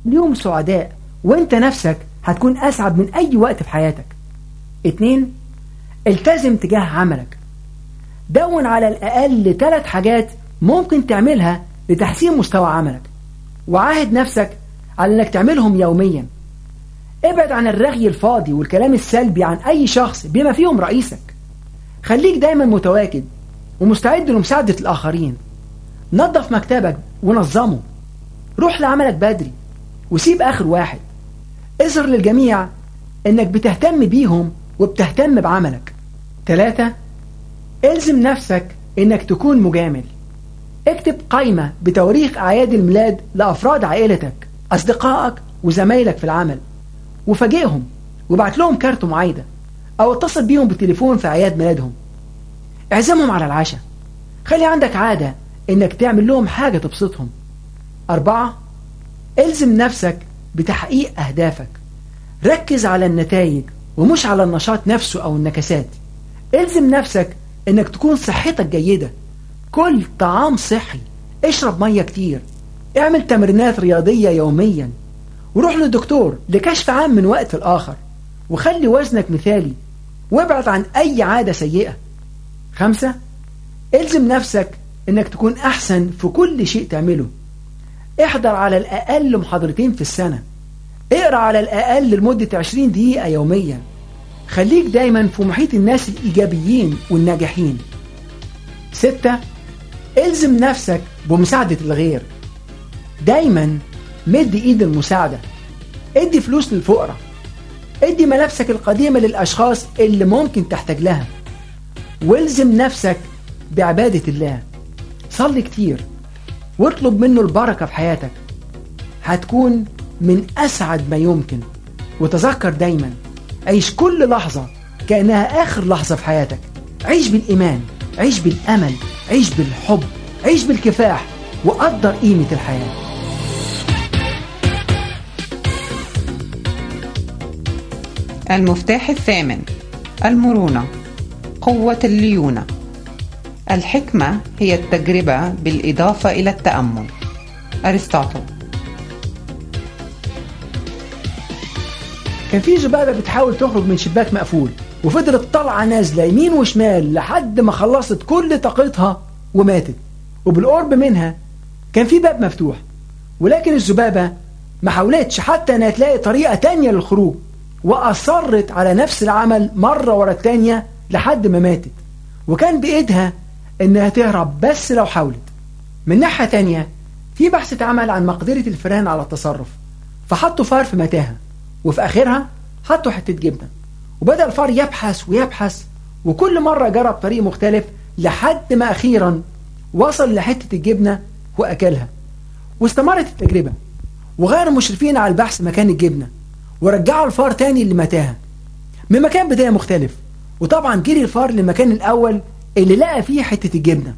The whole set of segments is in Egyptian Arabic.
اليوم سعداء وانت نفسك هتكون أسعد من أي وقت في حياتك اتنين التزم تجاه عملك دون على الأقل ثلاث حاجات ممكن تعملها لتحسين مستوى عملك وعاهد نفسك على انك تعملهم يوميا ابعد عن الرغي الفاضي والكلام السلبي عن أي شخص بما فيهم رئيسك خليك دايما متواجد ومستعد لمساعدة الآخرين نظف مكتبك ونظمه روح لعملك بدري وسيب آخر واحد اظهر للجميع انك بتهتم بيهم وبتهتم بعملك ثلاثة الزم نفسك انك تكون مجامل اكتب قائمة بتواريخ أعياد الميلاد لأفراد عائلتك أصدقائك وزمايلك في العمل وفاجئهم وبعت لهم كارت معايدة أو اتصل بيهم بالتليفون في أعياد ميلادهم اعزمهم على العشاء خلي عندك عادة إنك تعمل لهم حاجة تبسطهم أربعة الزم نفسك بتحقيق أهدافك ركز على النتائج ومش على النشاط نفسه أو النكسات الزم نفسك إنك تكون صحتك جيدة كل طعام صحي اشرب مية كتير اعمل تمرينات رياضية يوميا وروح للدكتور لكشف عام من وقت لآخر وخلي وزنك مثالي وابعد عن أي عادة سيئة خمسة الزم نفسك انك تكون احسن في كل شيء تعمله احضر على الاقل محاضرتين في السنة اقرأ على الاقل لمدة 20 دقيقة يوميا خليك دايما في محيط الناس الايجابيين والناجحين ستة الزم نفسك بمساعدة الغير دايما مد ايد المساعدة ادي فلوس للفقراء ادي ملابسك القديمة للأشخاص اللي ممكن تحتاج لها والزم نفسك بعبادة الله صلي كتير واطلب منه البركة في حياتك هتكون من أسعد ما يمكن وتذكر دايما عيش كل لحظة كأنها آخر لحظة في حياتك عيش بالإيمان عيش بالأمل عيش بالحب عيش بالكفاح وقدر قيمة الحياة المفتاح الثامن المرونة قوة الليونة الحكمة هي التجربة بالإضافة إلى التأمل أرسطاطل كان في ذبابة بتحاول تخرج من شباك مقفول وفضلت طالعة نازلة يمين وشمال لحد ما خلصت كل طاقتها وماتت وبالقرب منها كان في باب مفتوح ولكن الذبابة ما حاولتش حتى انها تلاقي طريقة تانية للخروج وأصرت على نفس العمل مرة ورا التانية لحد ما ماتت وكان بإيدها إنها تهرب بس لو حاولت من ناحية تانية في بحث اتعمل عن مقدرة الفئران على التصرف فحطوا فار في متاهة وفي آخرها حطوا حتة جبنة وبدأ الفار يبحث ويبحث وكل مرة جرب طريق مختلف لحد ما أخيرا وصل لحتة الجبنة وأكلها واستمرت التجربة وغير المشرفين على البحث مكان الجبنة ورجعوا الفار تاني لمتاهة من مكان بداية مختلف وطبعا جري الفار للمكان الأول اللي لقى فيه حتة الجبنة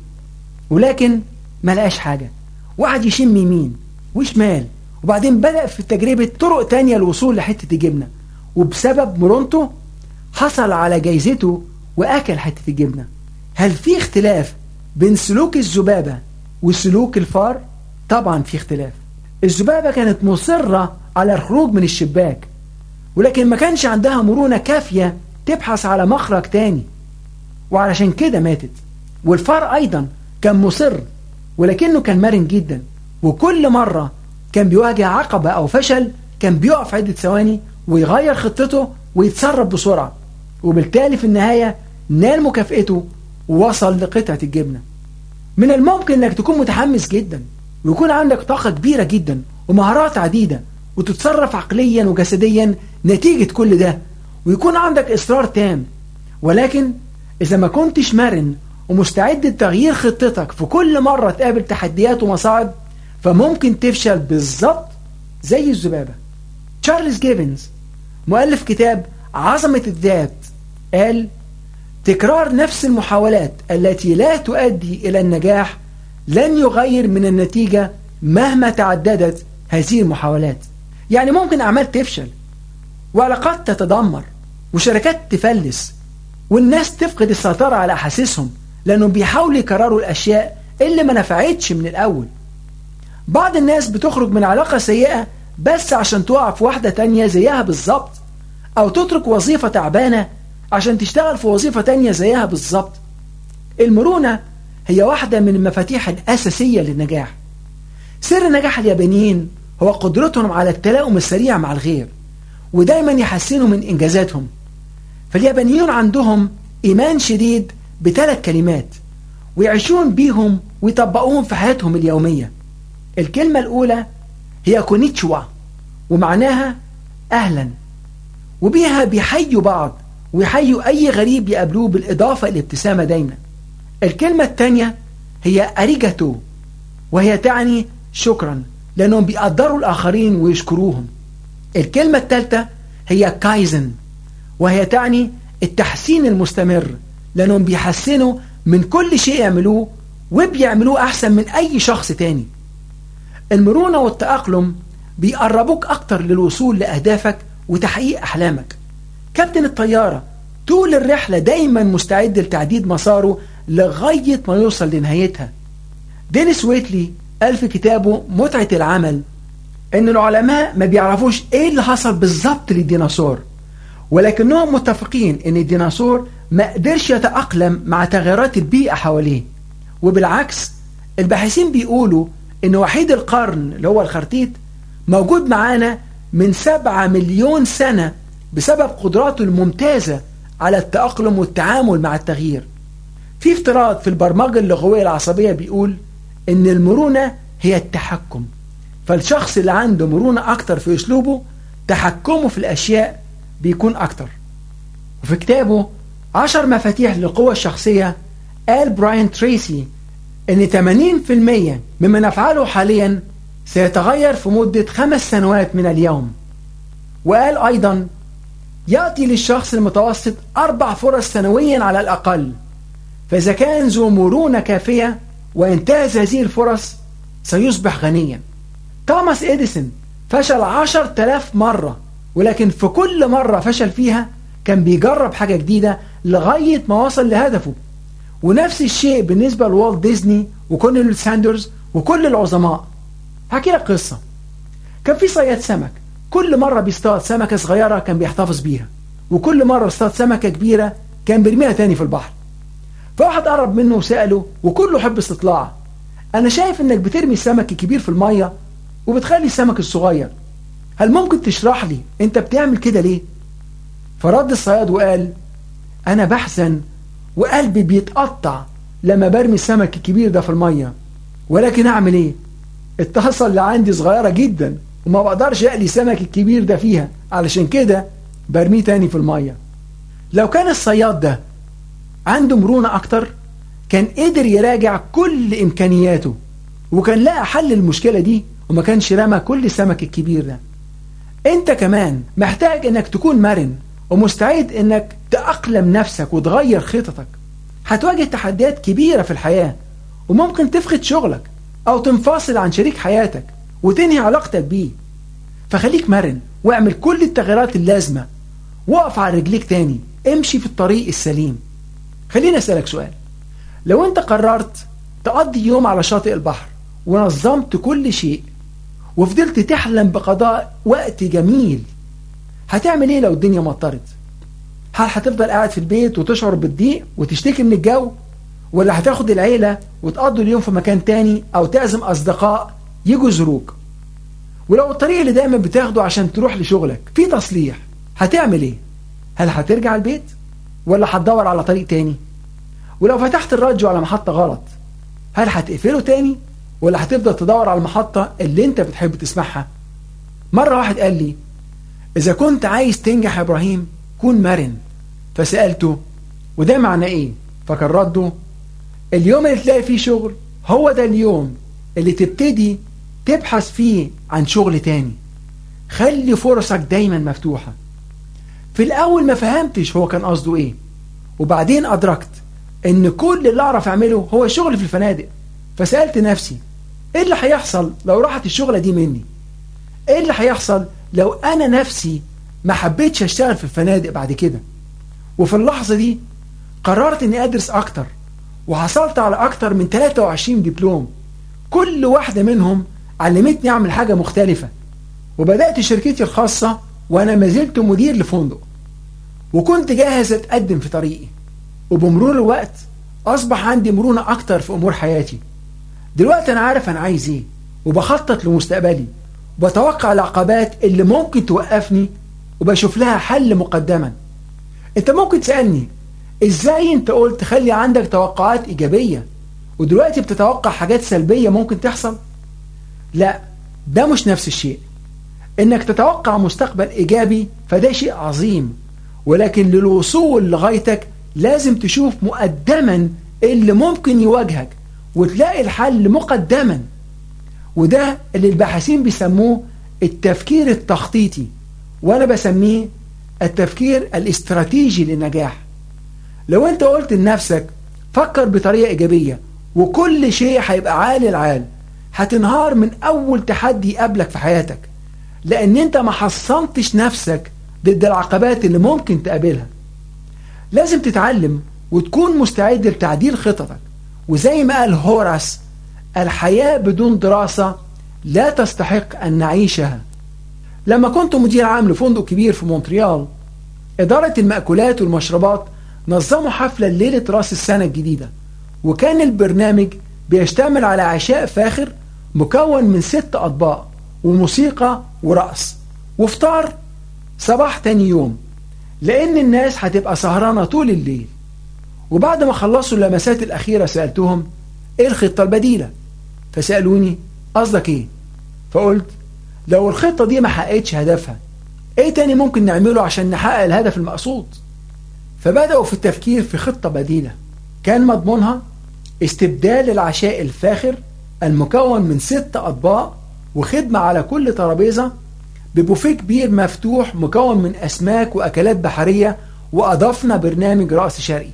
ولكن ما لقاش حاجة وقعد يشم يمين وشمال وبعدين بدأ في تجربة طرق تانية للوصول لحتة الجبنة وبسبب مرونته حصل على جايزته وأكل حتة الجبنة هل في اختلاف بين سلوك الذبابة وسلوك الفار؟ طبعا في اختلاف الذبابة كانت مصرة على الخروج من الشباك ولكن ما كانش عندها مرونة كافية تبحث على مخرج تاني وعلشان كده ماتت والفار أيضا كان مصر ولكنه كان مرن جدا وكل مرة كان بيواجه عقبة أو فشل كان بيقف عدة ثواني ويغير خطته ويتصرف بسرعة وبالتالي في النهاية نال مكافئته ووصل لقطعة الجبنة من الممكن انك تكون متحمس جدا ويكون عندك طاقة كبيرة جدا ومهارات عديدة وتتصرف عقليا وجسديا نتيجة كل ده ويكون عندك إصرار تام ولكن إذا ما كنتش مرن ومستعد لتغيير خطتك في كل مرة تقابل تحديات ومصاعب فممكن تفشل بالظبط زي الذبابة تشارلز جيفنز مؤلف كتاب عظمة الذات قال تكرار نفس المحاولات التي لا تؤدي إلى النجاح لن يغير من النتيجة مهما تعددت هذه المحاولات يعني ممكن أعمال تفشل وعلاقات تتدمر وشركات تفلس والناس تفقد السيطرة على أحاسيسهم لأنهم بيحاولوا يكرروا الأشياء اللي ما نفعتش من الأول بعض الناس بتخرج من علاقة سيئة بس عشان تقع في واحدة تانية زيها بالظبط أو تترك وظيفة تعبانة عشان تشتغل في وظيفة تانية زيها بالظبط المرونة هي واحدة من المفاتيح الأساسية للنجاح سر نجاح اليابانيين هو قدرتهم على التلاؤم السريع مع الغير ودايما يحسنوا من إنجازاتهم فاليابانيون عندهم إيمان شديد بثلاث كلمات ويعيشون بيهم ويطبقوهم في حياتهم اليومية الكلمة الأولى هي كونيتشوا ومعناها أهلا وبيها بيحيوا بعض ويحيوا أي غريب يقابلوه بالإضافة الابتسامة دايما الكلمة الثانية هي أريجاتو وهي تعني شكرا لأنهم بيقدروا الآخرين ويشكروهم الكلمة الثالثة هي كايزن وهي تعني التحسين المستمر لأنهم بيحسنوا من كل شيء يعملوه وبيعملوه أحسن من أي شخص تاني المرونة والتأقلم بيقربوك أكتر للوصول لأهدافك وتحقيق أحلامك كابتن الطيارة طول الرحلة دايما مستعد لتعديد مساره لغاية ما يوصل لنهايتها دينيس ويتلي قال في كتابه متعة العمل ان العلماء ما بيعرفوش ايه اللي حصل بالظبط للديناصور ولكنهم متفقين ان الديناصور ما قدرش يتأقلم مع تغيرات البيئة حواليه وبالعكس الباحثين بيقولوا ان وحيد القرن اللي هو الخرتيت موجود معانا من سبعة مليون سنة بسبب قدراته الممتازة على التأقلم والتعامل مع التغيير في افتراض في البرمجة اللغوية العصبية بيقول ان المرونة هي التحكم فالشخص اللي عنده مرونة أكتر في أسلوبه تحكمه في الأشياء بيكون أكتر وفي كتابه عشر مفاتيح للقوة الشخصية قال براين تريسي ان 80% مما نفعله حاليا سيتغير في مدة خمس سنوات من اليوم وقال أيضا يأتي للشخص المتوسط أربع فرص سنويا على الأقل فإذا كان ذو مرونة كافية وانتهز هذه الفرص سيصبح غنيا توماس إديسون فشل عشر تلاف مرة ولكن في كل مرة فشل فيها كان بيجرب حاجة جديدة لغاية ما وصل لهدفه ونفس الشيء بالنسبة لوالت ديزني وكونيل ساندرز وكل العظماء هحكي لك قصة كان في صياد سمك كل مرة بيصطاد سمكة صغيرة كان بيحتفظ بيها وكل مرة اصطاد سمكة كبيرة كان بيرميها تاني في البحر فواحد قرب منه وسأله وكله حب استطلاع أنا شايف إنك بترمي السمك الكبير في المية وبتخلي السمك الصغير هل ممكن تشرح لي أنت بتعمل كده ليه؟ فرد الصياد وقال أنا بحزن وقلبي بيتقطع لما برمي السمك الكبير ده في المية ولكن أعمل إيه؟ الطاسة اللي عندي صغيرة جدا وما بقدرش أقلي السمك الكبير ده فيها علشان كده برميه تاني في المية لو كان الصياد ده عنده مرونة أكتر كان قدر يراجع كل إمكانياته وكان لقى حل المشكلة دي وما كانش رمى كل السمك الكبير ده انت كمان محتاج انك تكون مرن ومستعد انك تأقلم نفسك وتغير خططك هتواجه تحديات كبيرة في الحياة وممكن تفقد شغلك او تنفصل عن شريك حياتك وتنهي علاقتك بيه فخليك مرن واعمل كل التغييرات اللازمة وقف على رجليك تاني امشي في الطريق السليم خليني أسألك سؤال لو انت قررت تقضي يوم على شاطئ البحر ونظمت كل شيء وفضلت تحلم بقضاء وقت جميل هتعمل ايه لو الدنيا مطرت هل هتفضل قاعد في البيت وتشعر بالضيق وتشتكي من الجو ولا هتاخد العيلة وتقضوا اليوم في مكان تاني او تعزم اصدقاء يجوا يزوروك ولو الطريق اللي دايما بتاخده عشان تروح لشغلك في تصليح هتعمل ايه هل هترجع البيت ولا هتدور على طريق تاني ولو فتحت الراديو على محطة غلط هل هتقفله تاني ولا هتفضل تدور على المحطة اللي انت بتحب تسمعها مرة واحد قال لي إذا كنت عايز تنجح يا إبراهيم كون مرن فسألته وده معنى إيه فكان رده اليوم اللي تلاقي فيه شغل هو ده اليوم اللي تبتدي تبحث فيه عن شغل تاني خلي فرصك دايما مفتوحة في الأول ما فهمتش هو كان قصده إيه وبعدين أدركت إن كل اللي أعرف أعمله هو شغل في الفنادق فسألت نفسي إيه اللي هيحصل لو راحت الشغلة دي مني إيه اللي هيحصل لو أنا نفسي ما حبيتش أشتغل في الفنادق بعد كده وفي اللحظة دي قررت إني أدرس أكتر وحصلت على أكتر من 23 دبلوم كل واحدة منهم علمتني أعمل حاجة مختلفة وبدأت شركتي الخاصة وأنا ما زلت مدير لفندق وكنت جاهز أتقدم في طريقي وبمرور الوقت أصبح عندي مرونة أكتر في أمور حياتي دلوقتي أنا عارف أنا عايز إيه وبخطط لمستقبلي وبتوقع العقبات اللي ممكن توقفني وبشوف لها حل مقدما انت ممكن تسألني ازاي انت قلت خلي عندك توقعات ايجابية ودلوقتي بتتوقع حاجات سلبية ممكن تحصل لا ده مش نفس الشيء انك تتوقع مستقبل ايجابي فده شيء عظيم ولكن للوصول لغايتك لازم تشوف مقدما اللي ممكن يواجهك وتلاقي الحل مقدما وده اللي الباحثين بيسموه التفكير التخطيطي وانا بسميه التفكير الاستراتيجي للنجاح لو انت قلت لنفسك فكر بطريقة ايجابية وكل شيء هيبقى عالي العال هتنهار من اول تحدي يقابلك في حياتك لان انت ما حصنتش نفسك ضد العقبات اللي ممكن تقابلها لازم تتعلم وتكون مستعد لتعديل خططك وزي ما قال هوراس الحياة بدون دراسة لا تستحق أن نعيشها لما كنت مدير عام لفندق كبير في مونتريال إدارة المأكولات والمشروبات نظموا حفلة ليلة راس السنة الجديدة وكان البرنامج بيشتمل على عشاء فاخر مكون من ست أطباق وموسيقى ورقص وفطار صباح تاني يوم لأن الناس هتبقى سهرانة طول الليل وبعد ما خلصوا اللمسات الأخيرة سألتهم إيه الخطة البديلة فسألوني قصدك إيه فقلت لو الخطة دي ما حققتش هدفها إيه تاني ممكن نعمله عشان نحقق الهدف المقصود فبدأوا في التفكير في خطة بديلة كان مضمونها استبدال العشاء الفاخر المكون من ست أطباق وخدمة على كل ترابيزة ببوفيه كبير مفتوح مكون من أسماك وأكلات بحرية وأضفنا برنامج رأس شرقي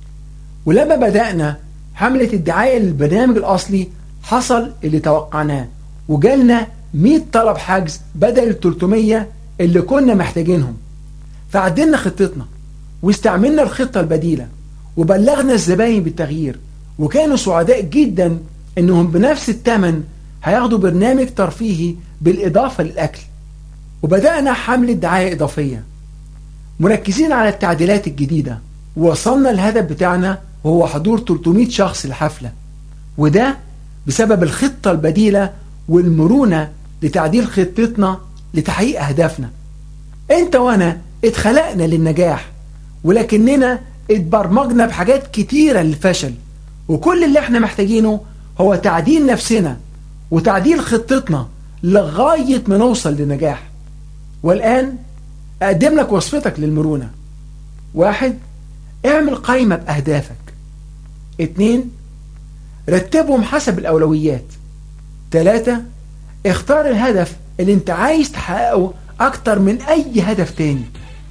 ولما بدأنا حملة الدعاية للبرنامج الأصلي حصل اللي توقعناه وجالنا 100 طلب حجز بدل ال 300 اللي كنا محتاجينهم فعدلنا خطتنا واستعملنا الخطة البديلة وبلغنا الزباين بالتغيير وكانوا سعداء جدا انهم بنفس الثمن هياخدوا برنامج ترفيهي بالإضافة للأكل وبدأنا حملة دعاية إضافية مركزين على التعديلات الجديدة ووصلنا الهدف بتاعنا وهو حضور 300 شخص الحفلة وده بسبب الخطة البديلة والمرونة لتعديل خطتنا لتحقيق أهدافنا انت وانا اتخلقنا للنجاح ولكننا اتبرمجنا بحاجات كتيرة للفشل وكل اللي احنا محتاجينه هو تعديل نفسنا وتعديل خطتنا لغاية ما نوصل للنجاح والآن أقدم لك وصفتك للمرونة واحد اعمل قائمة بأهدافك اتنين رتبهم حسب الأولويات تلاتة اختار الهدف اللي انت عايز تحققه أكتر من أي هدف تاني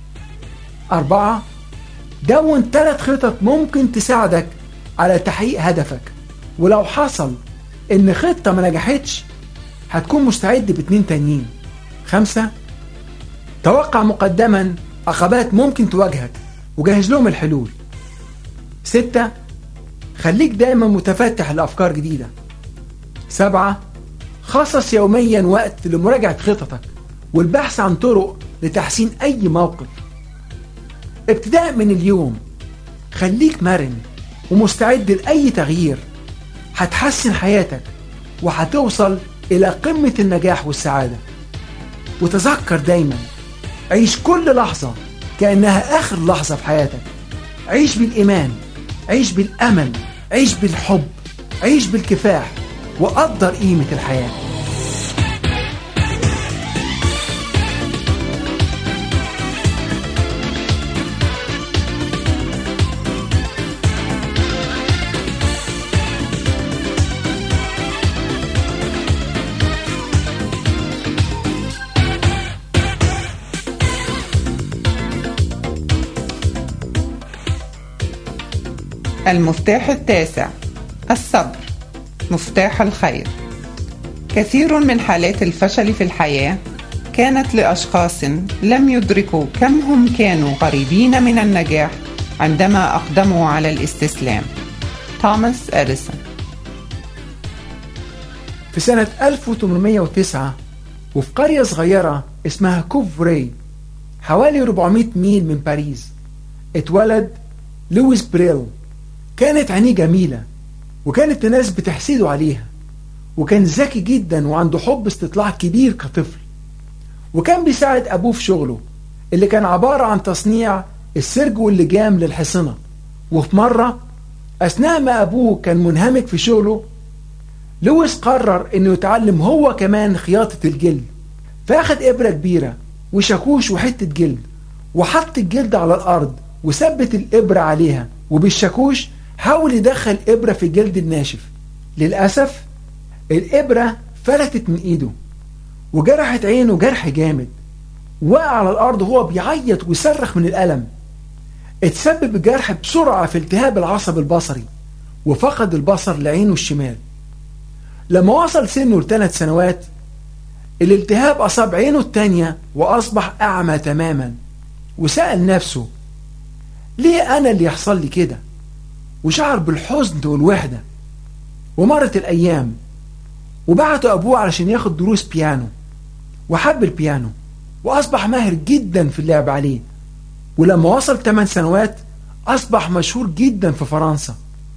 أربعة دون ثلاث خطط ممكن تساعدك على تحقيق هدفك ولو حصل ان خطة ما نجحتش هتكون مستعد باتنين تانيين خمسة توقع مقدما عقبات ممكن تواجهك وجهز لهم الحلول ستة خليك دايما متفتح لأفكار جديدة سبعة خصص يوميا وقت لمراجعة خططك والبحث عن طرق لتحسين أي موقف ابتداء من اليوم خليك مرن ومستعد لأي تغيير هتحسن حياتك وهتوصل إلى قمة النجاح والسعادة وتذكر دايما عيش كل لحظة كأنها آخر لحظة في حياتك عيش بالإيمان عيش بالأمل عيش بالحب عيش بالكفاح وقدر قيمة الحياة المفتاح التاسع الصبر مفتاح الخير كثير من حالات الفشل في الحياة كانت لأشخاص لم يدركوا كم هم كانوا قريبين من النجاح عندما أقدموا على الاستسلام توماس أديسون في سنة 1809 وفي قرية صغيرة اسمها كوفري حوالي 400 ميل من باريس اتولد لويس بريل كانت عينيه جميلة وكانت الناس بتحسده عليها وكان ذكي جدا وعنده حب استطلاع كبير كطفل وكان بيساعد أبوه في شغله اللي كان عبارة عن تصنيع السرج واللجام للحصنة وفي مرة أثناء ما أبوه كان منهمك في شغله لويس قرر انه يتعلم هو كمان خياطة الجلد فاخد ابرة كبيرة وشاكوش وحتة جلد وحط الجلد على الارض وثبت الابرة عليها وبالشاكوش حاول يدخل ابرة في الجلد الناشف للأسف الابرة فلتت من ايده وجرحت عينه جرح جامد وقع على الارض وهو بيعيط ويصرخ من الألم اتسبب الجرح بسرعة في التهاب العصب البصري وفقد البصر لعينه الشمال لما وصل سنه لثلاث سنوات الالتهاب أصاب عينه التانية وأصبح أعمى تماما وسأل نفسه ليه أنا اللي يحصل لي كده وشعر بالحزن والوحدة ومرت الأيام وبعته أبوه علشان ياخد دروس بيانو وحب البيانو وأصبح ماهر جدا في اللعب عليه ولما وصل 8 سنوات أصبح مشهور جدا في فرنسا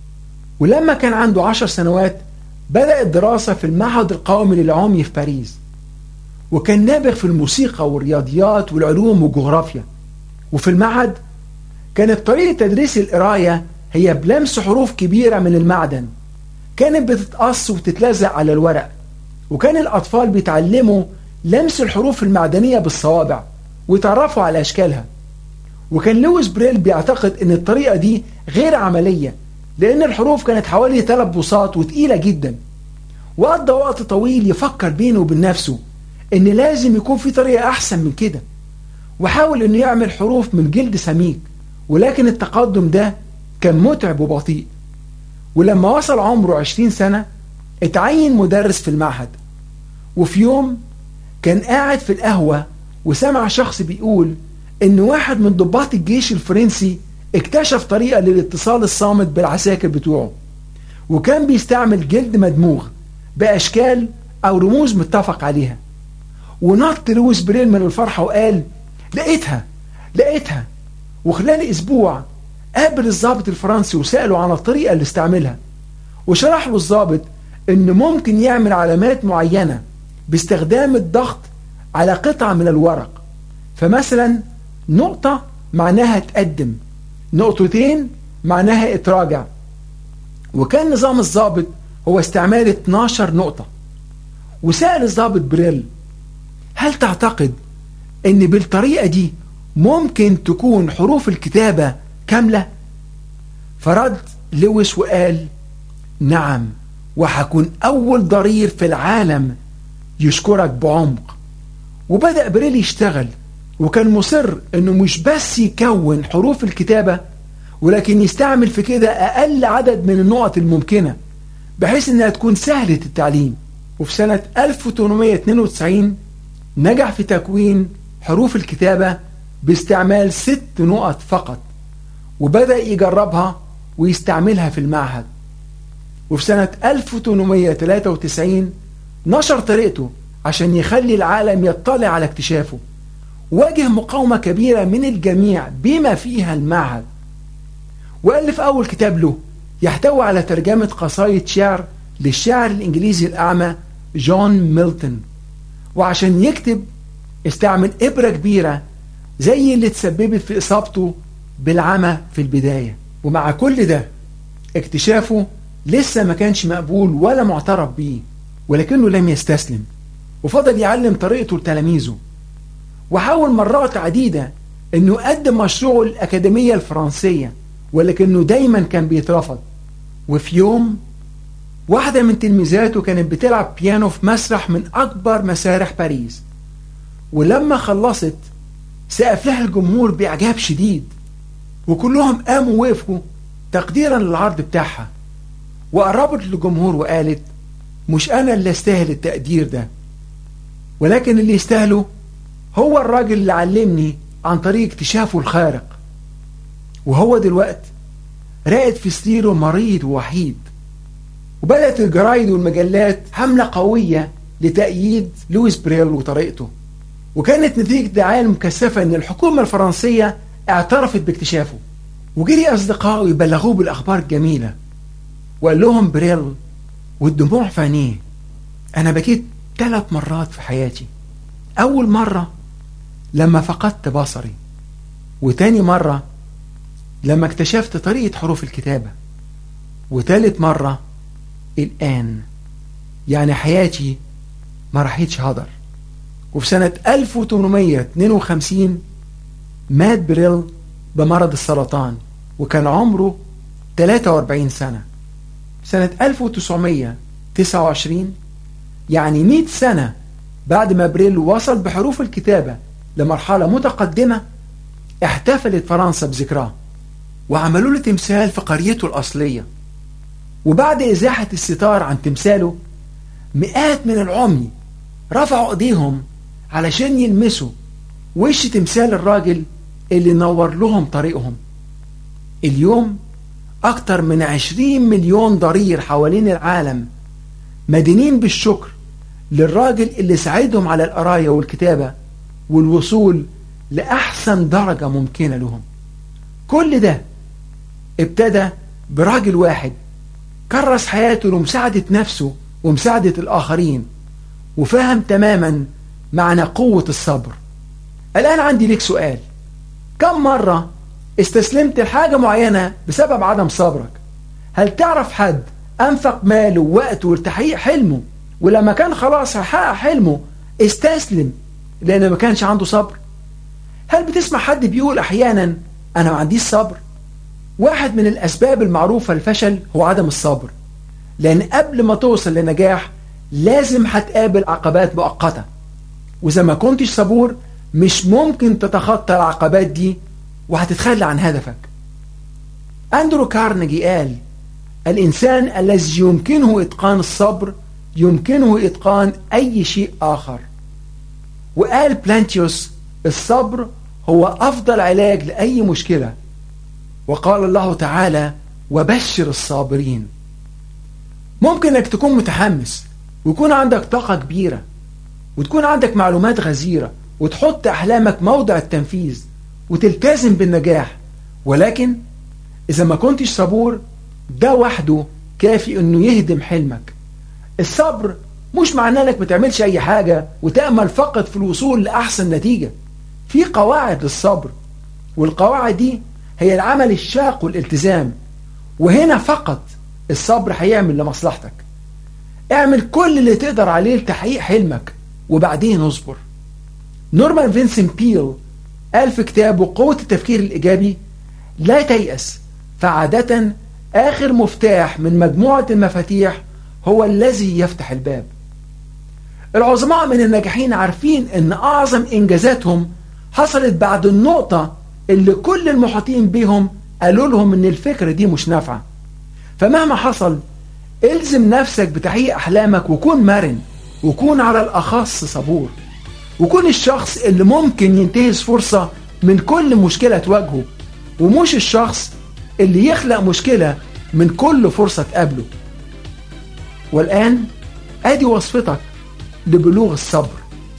ولما كان عنده 10 سنوات بدأ الدراسة في المعهد القومي للعمي في باريس وكان نابغ في الموسيقى والرياضيات والعلوم والجغرافيا وفي المعهد كانت طريقة تدريس القراية هي بلمس حروف كبيرة من المعدن كانت بتتقص وتتلزق على الورق وكان الأطفال بيتعلموا لمس الحروف المعدنية بالصوابع ويتعرفوا على أشكالها وكان لويس بريل بيعتقد أن الطريقة دي غير عملية لأن الحروف كانت حوالي ثلاث بساط وتقيلة جدا وقضى وقت طويل يفكر بينه وبين نفسه إن لازم يكون في طريقة أحسن من كده وحاول إنه يعمل حروف من جلد سميك ولكن التقدم ده كان متعب وبطيء ولما وصل عمره 20 سنة اتعين مدرس في المعهد وفي يوم كان قاعد في القهوة وسمع شخص بيقول إن واحد من ضباط الجيش الفرنسي اكتشف طريقة للاتصال الصامت بالعساكر بتوعه وكان بيستعمل جلد مدموغ بأشكال أو رموز متفق عليها ونط لويس بريل من الفرحة وقال لقيتها لقيتها وخلال أسبوع قابل الضابط الفرنسي وسأله عن الطريقة اللي استعملها وشرح له الضابط إن ممكن يعمل علامات معينة باستخدام الضغط على قطعة من الورق فمثلا نقطة معناها تقدم نقطتين معناها اتراجع وكان نظام الضابط هو استعمال 12 نقطة وسأل الضابط بريل هل تعتقد ان بالطريقة دي ممكن تكون حروف الكتابة كاملة فرد لويس وقال نعم وحكون أول ضرير في العالم يشكرك بعمق وبدأ بريل يشتغل وكان مصر انه مش بس يكون حروف الكتابة ولكن يستعمل في كده اقل عدد من النقط الممكنة بحيث انها تكون سهلة التعليم وفي سنة 1892 نجح في تكوين حروف الكتابة باستعمال ست نقط فقط وبدأ يجربها ويستعملها في المعهد وفي سنة 1893 نشر طريقته عشان يخلي العالم يطلع على اكتشافه واجه مقاومة كبيرة من الجميع بما فيها المعهد وألف أول كتاب له يحتوي على ترجمة قصايد شعر للشاعر الإنجليزي الأعمى جون ميلتون وعشان يكتب استعمل إبرة كبيرة زي اللي تسببت في إصابته بالعمى في البداية ومع كل ده اكتشافه لسه ما كانش مقبول ولا معترف بيه ولكنه لم يستسلم وفضل يعلم طريقته لتلاميذه وحاول مرات عديدة انه يقدم مشروعه الأكاديمية الفرنسية ولكنه دايما كان بيترفض وفي يوم واحدة من تلميذاته كانت بتلعب بيانو في مسرح من أكبر مسارح باريس ولما خلصت سقف لها الجمهور بإعجاب شديد وكلهم قاموا وقفوا تقديرا للعرض بتاعها وقربت للجمهور وقالت مش أنا اللي استاهل التقدير ده ولكن اللي يستاهله هو الراجل اللي علمني عن طريق اكتشافه الخارق وهو دلوقت راقد في سريره مريض ووحيد وبدأت الجرايد والمجلات حملة قوية لتأييد لويس بريل وطريقته وكانت نتيجة الدعاية المكثفة أن الحكومة الفرنسية اعترفت باكتشافه وجري أصدقائه يبلغوه بالأخبار الجميلة وقال لهم بريل والدموع في عينيه أنا بكيت ثلاث مرات في حياتي أول مرة لما فقدت بصري وتاني مرة لما اكتشفت طريقة حروف الكتابة وتالت مرة الآن يعني حياتي ما راحتش هدر وفي سنة 1852 مات بريل بمرض السرطان وكان عمره 43 سنة سنة 1929 يعني 100 سنة بعد ما بريل وصل بحروف الكتابة لمرحلة متقدمة احتفلت فرنسا بذكراه وعملوا له تمثال في قريته الأصلية وبعد إزاحة الستار عن تمثاله مئات من العمي رفعوا ايديهم علشان يلمسوا وش تمثال الراجل اللي نور لهم طريقهم اليوم أكتر من عشرين مليون ضرير حوالين العالم مدينين بالشكر للراجل اللي ساعدهم على القراية والكتابة والوصول لأحسن درجة ممكنة لهم كل ده ابتدى براجل واحد كرس حياته لمساعدة نفسه ومساعدة الآخرين وفهم تماما معنى قوة الصبر الآن عندي لك سؤال كم مرة استسلمت لحاجة معينة بسبب عدم صبرك هل تعرف حد أنفق ماله ووقته لتحقيق حلمه ولما كان خلاص هيحقق حلمه استسلم لأنه ما كانش عنده صبر هل بتسمع حد بيقول أحيانا أنا ما عنديش صبر واحد من الأسباب المعروفة للفشل هو عدم الصبر لأن قبل ما توصل لنجاح لازم هتقابل عقبات مؤقتة وإذا ما كنتش صبور مش ممكن تتخطى العقبات دي وهتتخلى عن هدفك أندرو كارنيجي قال الإنسان الذي يمكنه إتقان الصبر يمكنه إتقان أي شيء آخر وقال بلانتيوس الصبر هو أفضل علاج لأي مشكلة وقال الله تعالى وبشر الصابرين ممكن انك تكون متحمس ويكون عندك طاقة كبيرة وتكون عندك معلومات غزيرة وتحط أحلامك موضع التنفيذ وتلتزم بالنجاح ولكن إذا ما كنتش صبور ده وحده كافي إنه يهدم حلمك الصبر مش معناه إنك ما تعملش أي حاجة وتأمل فقط في الوصول لأحسن نتيجة في قواعد للصبر والقواعد دي هي العمل الشاق والالتزام وهنا فقط الصبر هيعمل لمصلحتك اعمل كل اللي تقدر عليه لتحقيق حلمك وبعدين اصبر نورمان فينسن بيل قال في كتابه قوة التفكير الإيجابي لا تيأس فعادة آخر مفتاح من مجموعة المفاتيح هو الذي يفتح الباب العظماء من الناجحين عارفين ان اعظم انجازاتهم حصلت بعد النقطة اللي كل المحيطين بيهم قالوا لهم ان الفكرة دي مش نافعة فمهما حصل الزم نفسك بتحقيق احلامك وكون مرن وكون على الاخص صبور وكون الشخص اللي ممكن ينتهز فرصة من كل مشكلة تواجهه ومش الشخص اللي يخلق مشكلة من كل فرصة تقابله والآن ادي وصفتك لبلوغ الصبر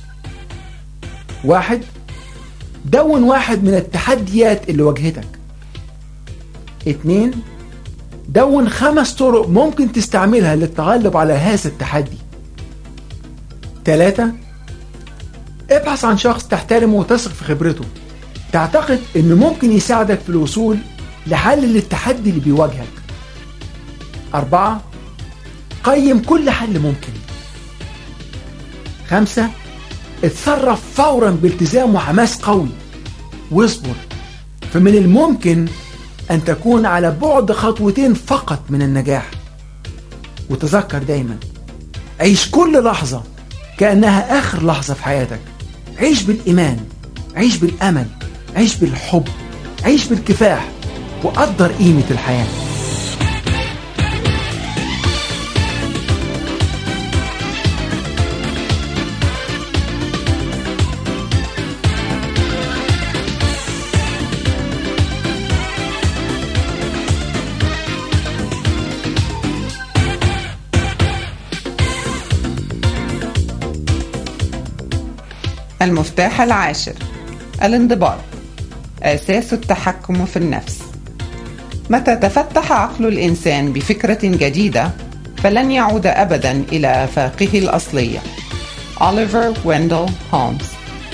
واحد دون واحد من التحديات اللي واجهتك اتنين دون خمس طرق ممكن تستعملها للتغلب على هذا التحدي تلاتة ابحث عن شخص تحترمه وتثق في خبرته تعتقد انه ممكن يساعدك في الوصول لحل للتحدي اللي بيواجهك أربعة قيم كل حل ممكن خمسة اتصرف فورا بالتزام وحماس قوي واصبر فمن الممكن أن تكون على بعد خطوتين فقط من النجاح وتذكر دايما عيش كل لحظة كأنها آخر لحظة في حياتك عيش بالإيمان عيش بالأمل عيش بالحب عيش بالكفاح وقدر قيمة الحياه المفتاح العاشر الانضباط أساس التحكم في النفس متى تفتح عقل الإنسان بفكرة جديدة فلن يعود أبدا إلى آفاقه الأصلية أوليفر ويندل هولمز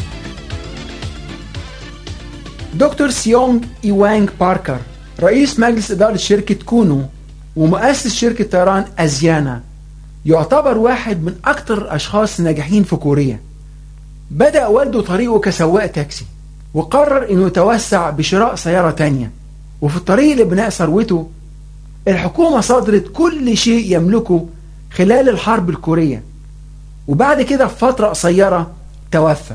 دكتور سيونغ إيوانغ باركر رئيس مجلس إدارة شركة كونو ومؤسس شركة طيران أزيانا يعتبر واحد من أكثر الأشخاص الناجحين في كوريا بدأ والده طريقه كسواق تاكسي وقرر انه يتوسع بشراء سيارة تانية وفي الطريق لبناء ثروته الحكومة صدرت كل شيء يملكه خلال الحرب الكورية وبعد كده في فترة قصيرة توفى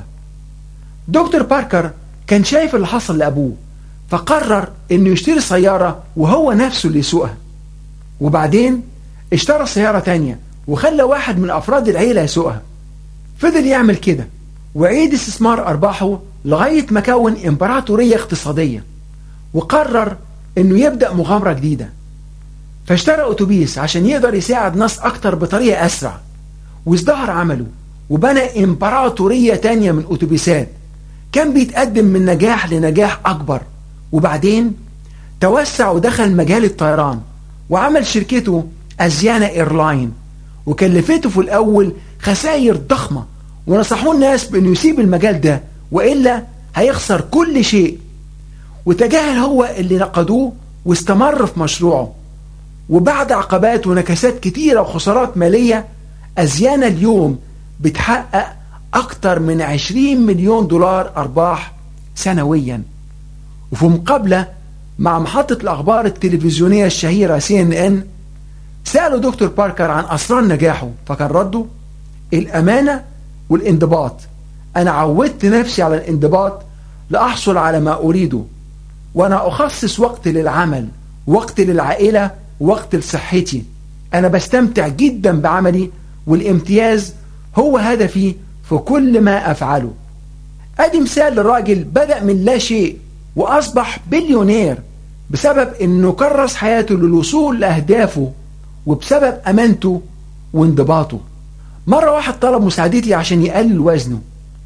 دكتور باركر كان شايف اللي حصل لأبوه فقرر انه يشتري سيارة وهو نفسه اللي يسوقها وبعدين اشترى سيارة تانية وخلى واحد من أفراد العيلة يسوقها فضل يعمل كده وعيد استثمار أرباحه لغاية ما كون إمبراطورية اقتصادية وقرر إنه يبدأ مغامرة جديدة فاشترى أتوبيس عشان يقدر يساعد ناس أكتر بطريقة أسرع وازدهر عمله وبنى إمبراطورية تانية من أتوبيسات كان بيتقدم من نجاح لنجاح أكبر وبعدين توسع ودخل مجال الطيران وعمل شركته أزيانا إيرلاين وكلفته في الأول خسائر ضخمة ونصحوه الناس بأنه يسيب المجال ده وإلا هيخسر كل شيء وتجاهل هو اللي نقدوه واستمر في مشروعه وبعد عقبات ونكسات كتيرة وخسارات مالية أزيانا اليوم بتحقق أكتر من 20 مليون دولار أرباح سنويا وفي مقابلة مع محطة الأخبار التلفزيونية الشهيرة سي ان ان سألوا دكتور باركر عن أسرار نجاحه فكان رده الأمانة والانضباط أنا عودت نفسي على الانضباط لأحصل على ما أريده وأنا أخصص وقت للعمل وقت للعائلة وقت لصحتي أنا بستمتع جدا بعملي والامتياز هو هدفي في كل ما أفعله أدي مثال للراجل بدأ من لا شيء وأصبح بليونير بسبب أنه كرس حياته للوصول لأهدافه وبسبب أمانته وانضباطه مرة واحد طلب مساعدتي عشان يقلل وزنه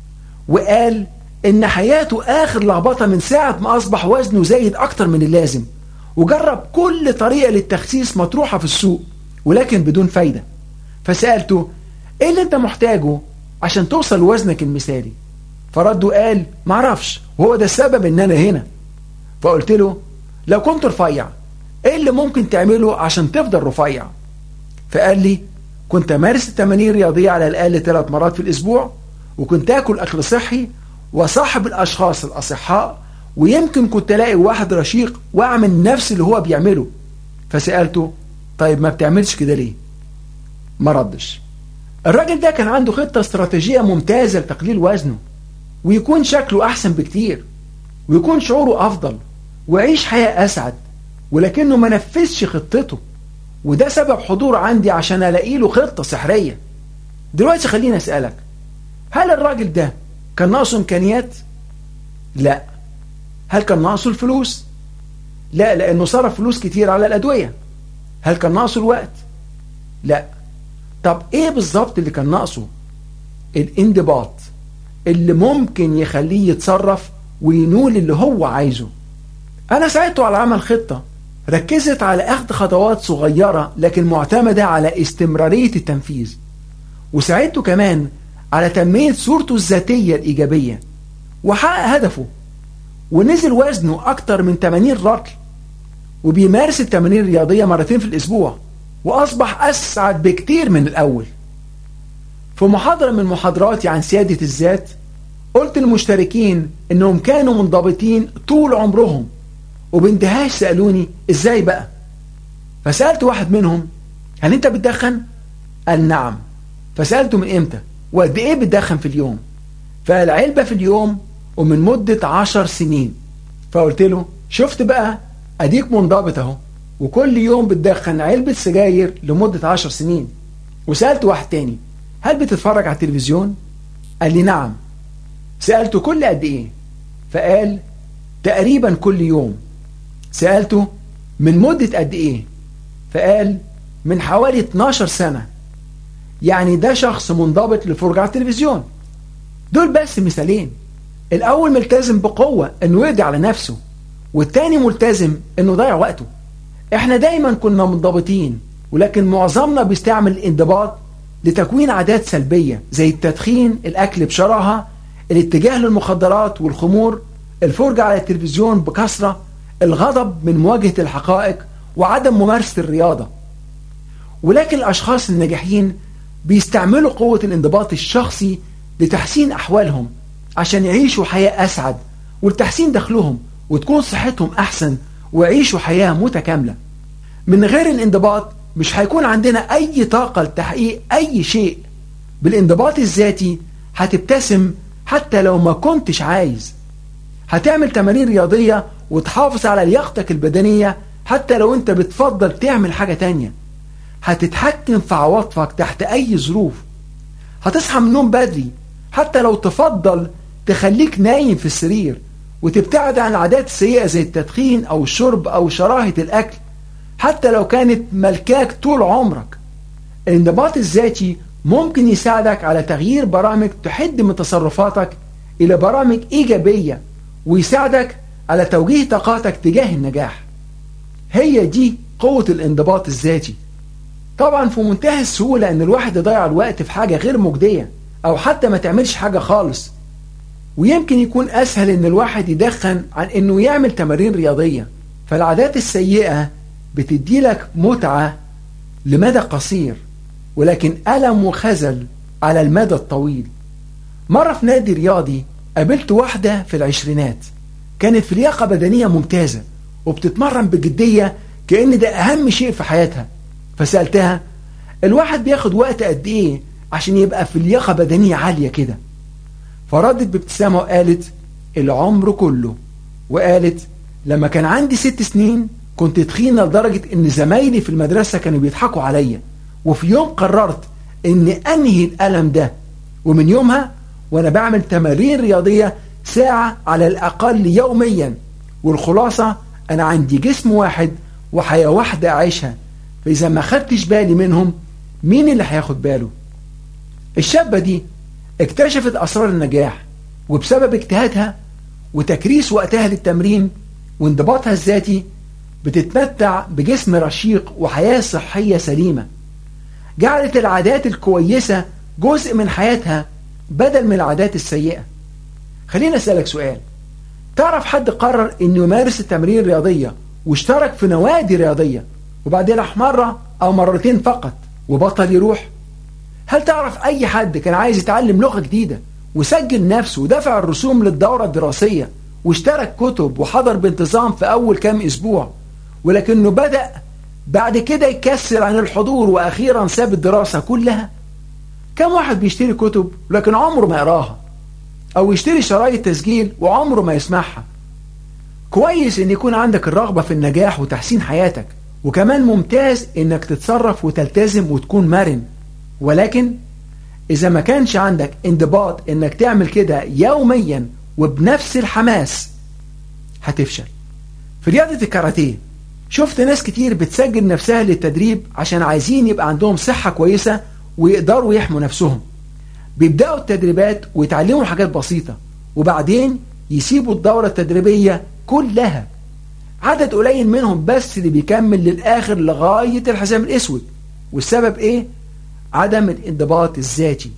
وقال إن حياته آخر لخبطة من ساعة ما أصبح وزنه زايد أكتر من اللازم وجرب كل طريقة للتخسيس مطروحة في السوق ولكن بدون فايدة فسألته إيه اللي أنت محتاجه عشان توصل لوزنك المثالي فرده قال معرفش وهو ده السبب إن أنا هنا فقلت له لو كنت رفيع إيه اللي ممكن تعمله عشان تفضل رفيع فقال لي كنت أمارس التمارين الرياضية على الأقل ثلاث مرات في الأسبوع وكنت آكل أكل صحي وصاحب الأشخاص الأصحاء ويمكن كنت ألاقي واحد رشيق وأعمل نفس اللي هو بيعمله فسألته طيب ما بتعملش كده ليه ما ردش الراجل ده كان عنده خطة استراتيجية ممتازة لتقليل وزنه ويكون شكله أحسن بكتير ويكون شعوره أفضل ويعيش حياة أسعد ولكنه ما نفذش خطته وده سبب حضور عندي عشان ألاقي له خطة سحرية دلوقتي خليني أسألك هل الراجل ده كان ناقصه إمكانيات؟ لا هل كان ناقصه الفلوس؟ لا لأنه صرف فلوس كتير على الأدوية هل كان ناقصه الوقت؟ لا طب إيه بالظبط اللي كان ناقصه؟ الانضباط اللي ممكن يخليه يتصرف وينول اللي هو عايزه أنا ساعدته على عمل خطة ركزت على أخذ خطوات صغيرة لكن معتمدة على استمرارية التنفيذ وساعدته كمان على تنمية صورته الذاتية الإيجابية وحقق هدفه ونزل وزنه أكتر من 80 رطل وبيمارس التمارين الرياضية مرتين في الأسبوع وأصبح أسعد بكتير من الأول في محاضرة من محاضراتي عن سيادة الذات قلت للمشتركين إنهم كانوا منضبطين طول عمرهم وباندهاش سألوني إزاي بقى فسألت واحد منهم هل أنت بتدخن؟ قال نعم فسألته من إمتى؟ وقد إيه بتدخن في اليوم؟ فقال علبة في اليوم ومن مدة عشر سنين فقلت له شفت بقى أديك منضبط أهو وكل يوم بتدخن علبة سجاير لمدة عشر سنين وسألت واحد تاني هل بتتفرج على التلفزيون؟ قال لي نعم سألته كل قد إيه؟ فقال تقريبا كل يوم سألته من مدة قد إيه؟ فقال من حوالي 12 سنة يعني ده شخص منضبط للفرجة على التلفزيون دول بس مثالين الأول ملتزم بقوة إنه يقضي على نفسه والتاني ملتزم إنه يضيع وقته إحنا دايما كنا منضبطين ولكن معظمنا بيستعمل الانضباط لتكوين عادات سلبية زي التدخين الأكل بشراهة الاتجاه للمخدرات والخمور الفرجة على التلفزيون بكثرة الغضب من مواجهة الحقائق وعدم ممارسة الرياضة ولكن الأشخاص الناجحين بيستعملوا قوة الانضباط الشخصي لتحسين أحوالهم عشان يعيشوا حياة أسعد ولتحسين دخلهم وتكون صحتهم أحسن ويعيشوا حياة متكاملة من غير الانضباط مش هيكون عندنا أي طاقة لتحقيق أي شيء بالانضباط الذاتي هتبتسم حتى لو ما كنتش عايز هتعمل تمارين رياضية وتحافظ على لياقتك البدنية حتى لو انت بتفضل تعمل حاجة تانية هتتحكم في عواطفك تحت أي ظروف هتصحى من النوم بدري حتى لو تفضل تخليك نايم في السرير وتبتعد عن العادات السيئة زي التدخين أو الشرب أو شراهة الأكل حتى لو كانت ملكاك طول عمرك الانضباط الذاتي ممكن يساعدك على تغيير برامج تحد من تصرفاتك إلى برامج إيجابية ويساعدك على توجيه طاقاتك تجاه النجاح هي دي قوة الانضباط الذاتي طبعا في منتهى السهولة ان الواحد يضيع الوقت في حاجة غير مجدية او حتى ما تعملش حاجة خالص ويمكن يكون اسهل ان الواحد يدخن عن انه يعمل تمارين رياضية فالعادات السيئة بتديلك متعة لمدى قصير ولكن ألم وخزل على المدى الطويل مرة في نادي رياضي قابلت واحدة في العشرينات كانت في لياقة بدنية ممتازة وبتتمرن بجدية كأن ده أهم شيء في حياتها فسألتها الواحد بياخد وقت قد إيه عشان يبقى في لياقة بدنية عالية كده فردت بابتسامة وقالت العمر كله وقالت لما كان عندي ست سنين كنت تخينة لدرجة ان زمايلي في المدرسة كانوا بيضحكوا عليا وفي يوم قررت ان انهي الالم ده ومن يومها وانا بعمل تمارين رياضية ساعة على الاقل يوميا والخلاصة انا عندي جسم واحد وحياة واحدة اعيشها فاذا ما خدتش بالي منهم مين اللي هياخد باله الشابة دي اكتشفت اسرار النجاح وبسبب اجتهادها وتكريس وقتها للتمرين وانضباطها الذاتي بتتمتع بجسم رشيق وحياة صحية سليمة جعلت العادات الكويسة جزء من حياتها بدل من العادات السيئة خلينا أسألك سؤال تعرف حد قرر أنه يمارس التمرين الرياضية واشترك في نوادي رياضية وبعدين راح مرة أو مرتين فقط وبطل يروح هل تعرف أي حد كان عايز يتعلم لغة جديدة وسجل نفسه ودفع الرسوم للدورة الدراسية واشترك كتب وحضر بانتظام في أول كام أسبوع ولكنه بدأ بعد كده يكسر عن الحضور وأخيرا ساب الدراسة كلها كم واحد بيشتري كتب لكن عمره ما يقراها أو يشتري شرايط تسجيل وعمره ما يسمعها كويس ان يكون عندك الرغبة في النجاح وتحسين حياتك وكمان ممتاز انك تتصرف وتلتزم وتكون مرن ولكن اذا ما كانش عندك انضباط انك تعمل كده يوميا وبنفس الحماس هتفشل في رياضة الكاراتيه شفت ناس كتير بتسجل نفسها للتدريب عشان عايزين يبقى عندهم صحة كويسة ويقدروا يحموا نفسهم بيبدأوا التدريبات ويتعلموا حاجات بسيطة وبعدين يسيبوا الدورة التدريبية كلها عدد قليل منهم بس اللي بيكمل للآخر لغاية الحزام الأسود والسبب إيه؟ عدم الانضباط الذاتي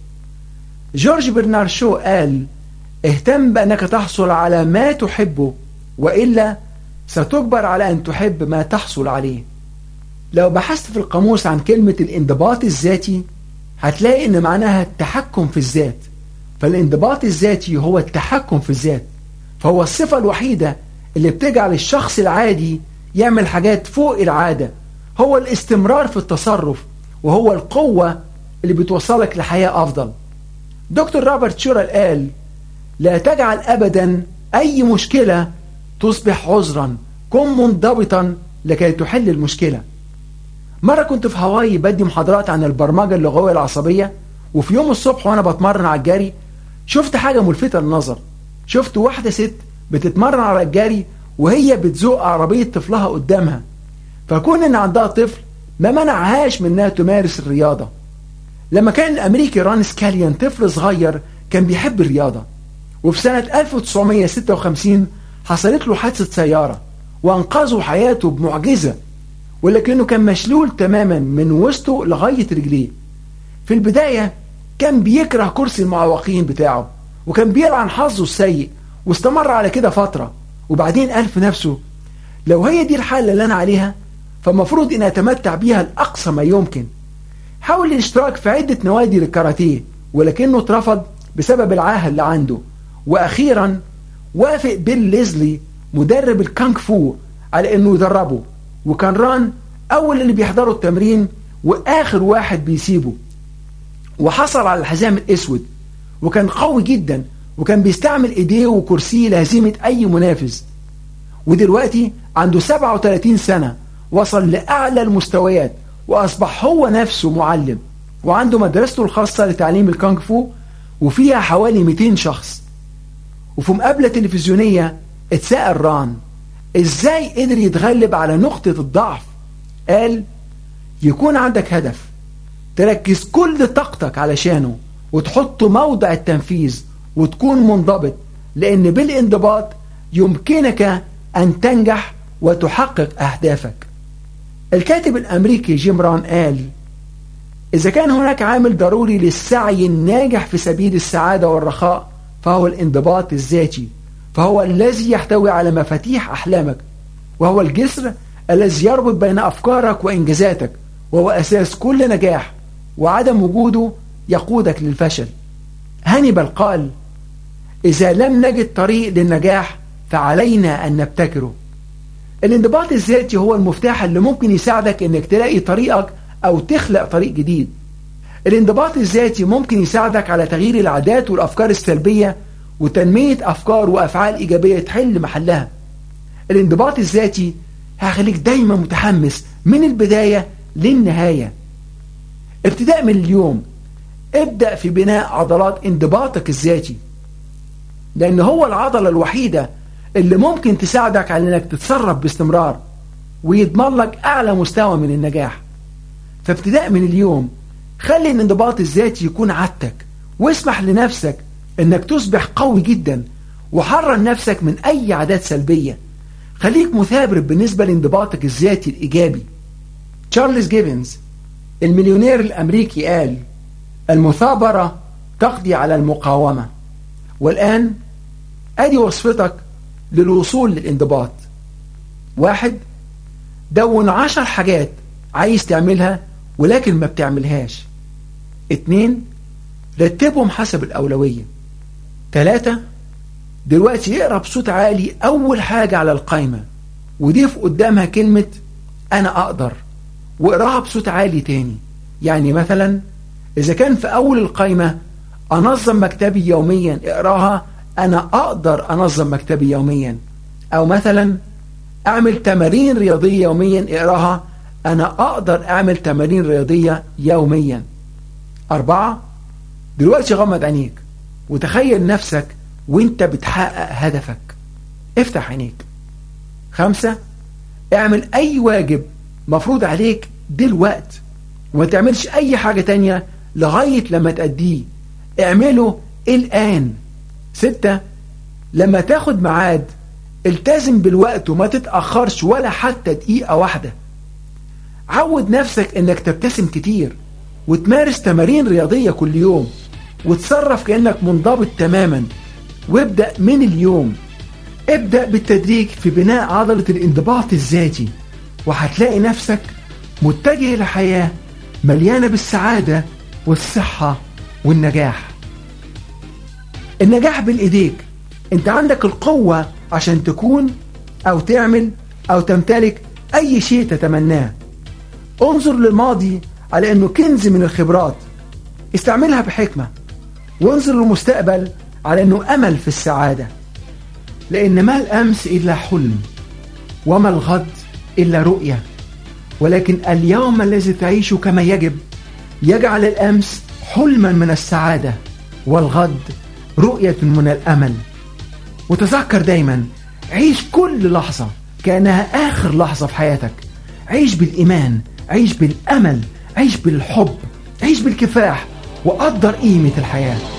جورج برنار شو قال اهتم بأنك تحصل على ما تحبه وإلا ستجبر على أن تحب ما تحصل عليه لو بحثت في القاموس عن كلمة الانضباط الذاتي هتلاقي ان معناها التحكم في الذات فالانضباط الذاتي هو التحكم في الذات فهو الصفة الوحيدة اللي بتجعل الشخص العادي يعمل حاجات فوق العادة هو الاستمرار في التصرف وهو القوة اللي بتوصلك لحياة أفضل دكتور روبرت شورال قال لا تجعل أبدا أي مشكلة تصبح عذرا كن منضبطا لكي تحل المشكلة مرة كنت في هواي بدي محاضرات عن البرمجة اللغوية العصبية وفي يوم الصبح وانا بتمرن على الجري شفت حاجة ملفتة للنظر شفت واحدة ست بتتمرن على الجري وهي بتزوق عربية طفلها قدامها فكون ان عندها طفل ما منعهاش من انها تمارس الرياضة لما كان الامريكي ران سكاليان طفل صغير كان بيحب الرياضة وفي سنة 1956 حصلت له حادثة سيارة وانقذوا حياته بمعجزة ولكنه كان مشلول تماما من وسطه لغاية رجليه في البداية كان بيكره كرسي المعوقين بتاعه وكان بيلعن حظه السيء واستمر على كده فترة وبعدين قال في نفسه لو هي دي الحالة اللي أنا عليها فالمفروض إن أتمتع بيها لأقصى ما يمكن حاول الاشتراك في عدة نوادي للكاراتيه ولكنه اترفض بسبب العاهة اللي عنده وأخيرا وافق بيل ليزلي مدرب الكانغ فو على انه يدربه وكان ران اول اللي بيحضروا التمرين واخر واحد بيسيبه وحصل على الحزام الاسود وكان قوي جدا وكان بيستعمل ايديه وكرسيه لهزيمة اي منافس ودلوقتي عنده 37 سنة وصل لأعلى المستويات وأصبح هو نفسه معلم وعنده مدرسته الخاصة لتعليم الكونغ فو وفيها حوالي 200 شخص وفي مقابلة تلفزيونية اتسأل ران ازاي قدر يتغلب على نقطة الضعف قال يكون عندك هدف تركز كل طاقتك علشانه وتحطه موضع التنفيذ وتكون منضبط لأن بالانضباط يمكنك أن تنجح وتحقق أهدافك الكاتب الأمريكي جيم ران قال إذا كان هناك عامل ضروري للسعي الناجح في سبيل السعادة والرخاء فهو الانضباط الذاتي فهو الذي يحتوي على مفاتيح أحلامك وهو الجسر الذي يربط بين أفكارك وإنجازاتك وهو أساس كل نجاح وعدم وجوده يقودك للفشل هانيبال قال إذا لم نجد طريق للنجاح فعلينا أن نبتكره الانضباط الذاتي هو المفتاح اللي ممكن يساعدك انك تلاقي طريقك او تخلق طريق جديد الانضباط الذاتي ممكن يساعدك على تغيير العادات والافكار السلبية وتنمية افكار وافعال ايجابية تحل محلها الانضباط الذاتي هيخليك دايما متحمس من البداية للنهاية ابتداء من اليوم ابدأ في بناء عضلات انضباطك الذاتي لان هو العضلة الوحيدة اللي ممكن تساعدك على انك تتصرف باستمرار ويضمن لك اعلى مستوى من النجاح فابتداء من اليوم خلي الانضباط الذاتي يكون عادتك واسمح لنفسك انك تصبح قوي جدا وحرر نفسك من اي عادات سلبية خليك مثابر بالنسبة لانضباطك الذاتي الايجابي تشارلز جيفنز المليونير الامريكي قال المثابرة تقضي على المقاومة والان ادي وصفتك للوصول للانضباط واحد دون عشر حاجات عايز تعملها ولكن ما بتعملهاش اتنين رتبهم حسب الأولوية تلاتة دلوقتي اقرا بصوت عالي أول حاجة على القايمة وضيف قدامها كلمة أنا أقدر واقراها بصوت عالي تاني يعني مثلا إذا كان في أول القايمة أنظم مكتبي يوميا اقراها أنا أقدر أنظم مكتبي يوميا أو مثلا أعمل تمارين رياضية يوميا اقراها أنا أقدر أعمل تمارين رياضية يوميا أربعة دلوقتي غمض عينيك وتخيل نفسك وانت بتحقق هدفك افتح عينيك خمسة اعمل أي واجب مفروض عليك دلوقت وما تعملش أي حاجة تانية لغاية لما تأديه اعمله الآن ستة لما تاخد ميعاد التزم بالوقت وما تتأخرش ولا حتى دقيقة واحدة عود نفسك انك تبتسم كتير وتمارس تمارين رياضية كل يوم وتصرف كأنك منضبط تماما وابدأ من اليوم ابدأ بالتدريج في بناء عضلة الانضباط الذاتي وهتلاقي نفسك متجه لحياة مليانة بالسعادة والصحة والنجاح النجاح بين ايديك انت عندك القوة عشان تكون او تعمل او تمتلك اي شيء تتمناه انظر للماضي على انه كنز من الخبرات استعملها بحكمة وانظر للمستقبل على انه امل في السعادة لان ما الامس الا حلم وما الغد الا رؤية ولكن اليوم الذي تعيشه كما يجب يجعل الامس حلما من السعادة والغد رؤية من الأمل وتذكر دايما عيش كل لحظة كأنها آخر لحظة في حياتك عيش بالإيمان عيش بالأمل عيش بالحب عيش بالكفاح وقدر قيمة الحياة